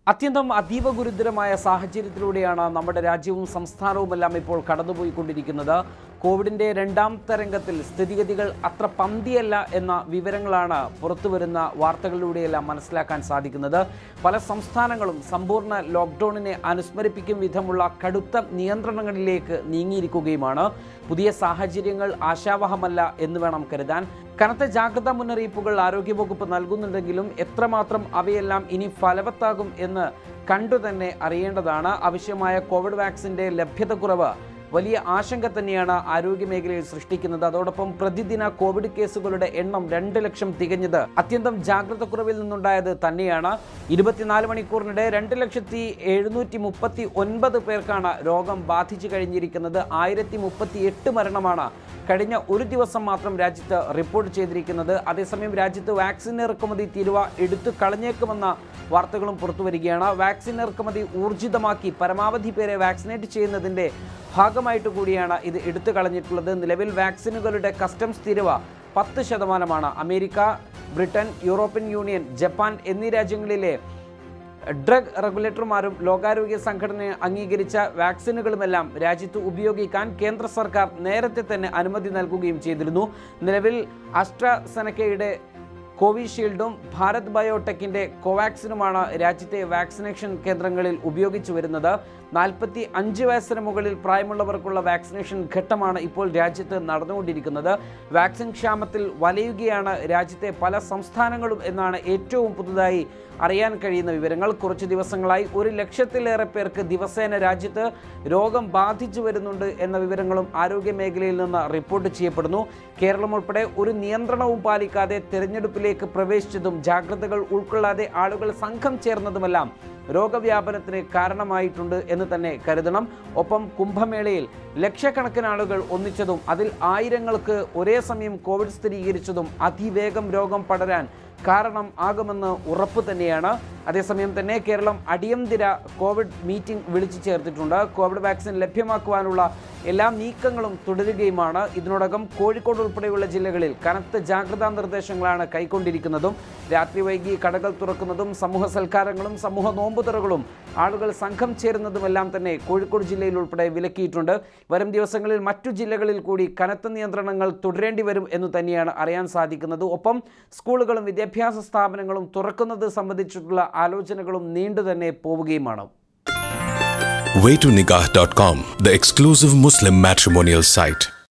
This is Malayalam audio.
അത്യന്തം അതീവ ഗുരുതരമായ സാഹചര്യത്തിലൂടെയാണ് നമ്മുടെ രാജ്യവും സംസ്ഥാനവുമെല്ലാം ഇപ്പോൾ കടന്നുപോയിക്കൊണ്ടിരിക്കുന്നത് കോവിഡിന്റെ രണ്ടാം തരംഗത്തിൽ സ്ഥിതിഗതികൾ അത്ര പന്തിയല്ല എന്ന വിവരങ്ങളാണ് പുറത്തുവരുന്ന വാർത്തകളിലൂടെയെല്ലാം മനസ്സിലാക്കാൻ സാധിക്കുന്നത് പല സംസ്ഥാനങ്ങളും സമ്പൂർണ്ണ ലോക്ക്ഡൌണിനെ അനുസ്മരിപ്പിക്കും വിധമുള്ള കടുത്ത നിയന്ത്രണങ്ങളിലേക്ക് നീങ്ങിയിരിക്കുകയുമാണ് പുതിയ സാഹചര്യങ്ങൾ ആശാവഹമല്ല എന്ന് വേണം കരുതാൻ കനത്ത ജാഗ്രതാ മുന്നറിയിപ്പുകൾ ആരോഗ്യവകുപ്പ് നൽകുന്നുണ്ടെങ്കിലും എത്രമാത്രം അവയെല്ലാം ഇനി ഫലവത്താകും എന്ന് കണ്ടു തന്നെ അറിയേണ്ടതാണ് ആവശ്യമായ കോവിഡ് വാക്സിന്റെ ലഭ്യത കുറവ് വലിയ ആശങ്ക തന്നെയാണ് ആരോഗ്യ മേഖലയിൽ സൃഷ്ടിക്കുന്നത് അതോടൊപ്പം പ്രതിദിന കോവിഡ് കേസുകളുടെ എണ്ണം രണ്ട് ലക്ഷം തികഞ്ഞത് അത്യന്തം ജാഗ്രത കുറവിൽ നിന്നുണ്ടായത് തന്നെയാണ് ഇരുപത്തിനാല് മണിക്കൂറിനിടെ രണ്ട് ലക്ഷത്തി എഴുന്നൂറ്റി മുപ്പത്തി ഒൻപത് പേർക്കാണ് രോഗം ബാധിച്ചു കഴിഞ്ഞിരിക്കുന്നത് ആയിരത്തി മുപ്പത്തി എട്ട് മരണമാണ് കഴിഞ്ഞ ഒരു ദിവസം മാത്രം രാജ്യത്ത് റിപ്പോർട്ട് ചെയ്തിരിക്കുന്നത് അതേസമയം രാജ്യത്ത് വാക്സിൻ ഇറക്കുമതി തീരുവ എടുത്തു കളഞ്ഞേക്കുമെന്ന വാർത്തകളും പുറത്തു വരികയാണ് വാക്സിൻ ഇറക്കുമതി ഊർജിതമാക്കി പരമാവധി പേരെ വാക്സിനേറ്റ് ചെയ്യുന്നതിന്റെ ഭാഗമായിട്ട് കൂടിയാണ് ഇത് എടുത്തു കളഞ്ഞിട്ടുള്ളത് നിലവിൽ വാക്സിനുകളുടെ കസ്റ്റംസ് തീരുവ പത്ത് ശതമാനമാണ് America Britain European union Japan എന്നീ രാജ്യങ്ങളിലെ ഡ്രഗ് റെഗുലേറ്റർമാരും ലോകാരോഗ്യ സംഘടന അംഗീകരിച്ച വാക്സിനുകളുമെല്ലാം രാജ്യത്ത് ഉപയോഗിക്കാൻ കേന്ദ്ര സർക്കാർ നേരത്തെ തന്നെ അനുമതി നൽകുകയും ചെയ്തിരുന്നു നിലവിൽ അസ്ട്രസെനക്കയുടെ കോവിഷീൽഡും ഭാരത് ബയോടെക്കിന്റെ കോവാക്സിനുമാണ് രാജ്യത്തെ വാക്സിനേഷൻ കേന്ദ്രങ്ങളിൽ ഉപയോഗിച്ചു വരുന്നത് നാൽപ്പത്തി അഞ്ച് വയസ്സിന് മുകളിൽ പ്രായമുള്ളവർക്കുള്ള വാക്സിനേഷൻ ഘട്ടമാണ് ഇപ്പോൾ രാജ്യത്ത് നടന്നുകൊണ്ടിരിക്കുന്നത് വാക്സിൻ ക്ഷാമത്തിൽ വലയുകയാണ് രാജ്യത്തെ പല സംസ്ഥാനങ്ങളും എന്നാണ് ഏറ്റവും പുതുതായി അറിയാൻ കഴിയുന്ന വിവരങ്ങൾ കുറച്ച് ദിവസങ്ങളായി ഒരു ലക്ഷത്തിലേറെ പേർക്ക് ദിവസേന രാജ്യത്ത് രോഗം ബാധിച്ചു വരുന്നുണ്ട് എന്ന വിവരങ്ങളും ആരോഗ്യ മേഖലയിൽ നിന്ന് റിപ്പോർട്ട് ചെയ്യപ്പെടുന്നു കേരളം ഉൾപ്പെടെ ഒരു നിയന്ത്രണവും പാലിക്കാതെ തെരഞ്ഞെടുപ്പിലേക്ക് പ്രവേശിച്ചതും ജാഗ്രതകൾ ഉൾക്കൊള്ളാതെ ആളുകൾ സംഘം ചേർന്നതുമെല്ലാം രോഗവ്യാപനത്തിന് കാരണമായിട്ടുണ്ട് എന്ന് തന്നെ കരുതണം ഒപ്പം കുംഭമേളയിൽ ലക്ഷക്കണക്കിന് ആളുകൾ ഒന്നിച്ചതും അതിൽ ആയിരങ്ങൾക്ക് ഒരേ സമയം കോവിഡ് സ്ഥിരീകരിച്ചതും അതിവേഗം രോഗം പടരാൻ കാരണം ആകുമെന്ന് ഉറപ്പ് തന്നെയാണ് അതേസമയം തന്നെ കേരളം അടിയന്തര കോവിഡ് മീറ്റിംഗ് വിളിച്ചു ചേർത്തിട്ടുണ്ട് കോവിഡ് വാക്സിൻ ലഭ്യമാക്കുവാനുള്ള എല്ലാ നീക്കങ്ങളും തുടരുകയുമാണ് ഇതിനോടകം കോഴിക്കോട് ഉൾപ്പെടെയുള്ള ജില്ലകളിൽ കനത്ത ജാഗ്രതാ നിർദ്ദേശങ്ങളാണ് കൈക്കൊണ്ടിരിക്കുന്നതും രാത്രി വൈകി കടകൾ തുറക്കുന്നതും സമൂഹ സൽക്കാരങ്ങളും സമൂഹ നോമ്പുതുറകളും ആളുകൾ സംഘം ചേരുന്നതുമെല്ലാം തന്നെ കോഴിക്കോട് ജില്ലയിൽ ഉൾപ്പെടെ വിലക്കിയിട്ടുണ്ട് വരും ദിവസങ്ങളിൽ മറ്റു ജില്ലകളിൽ കൂടി കനത്ത നിയന്ത്രണങ്ങൾ തുടരേണ്ടി വരും എന്ന് തന്നെയാണ് അറിയാൻ സാധിക്കുന്നത് ഒപ്പം സ്കൂളുകളും വിദ്യാഭ്യാസ സ്ഥാപനങ്ങളും തുറക്കുന്നത് സംബന്ധിച്ചിട്ടുള്ള ആലോചനകളും നീണ്ടു തന്നെ പോവുകയുമാണ് waytonikah.com, the exclusive Muslim matrimonial site.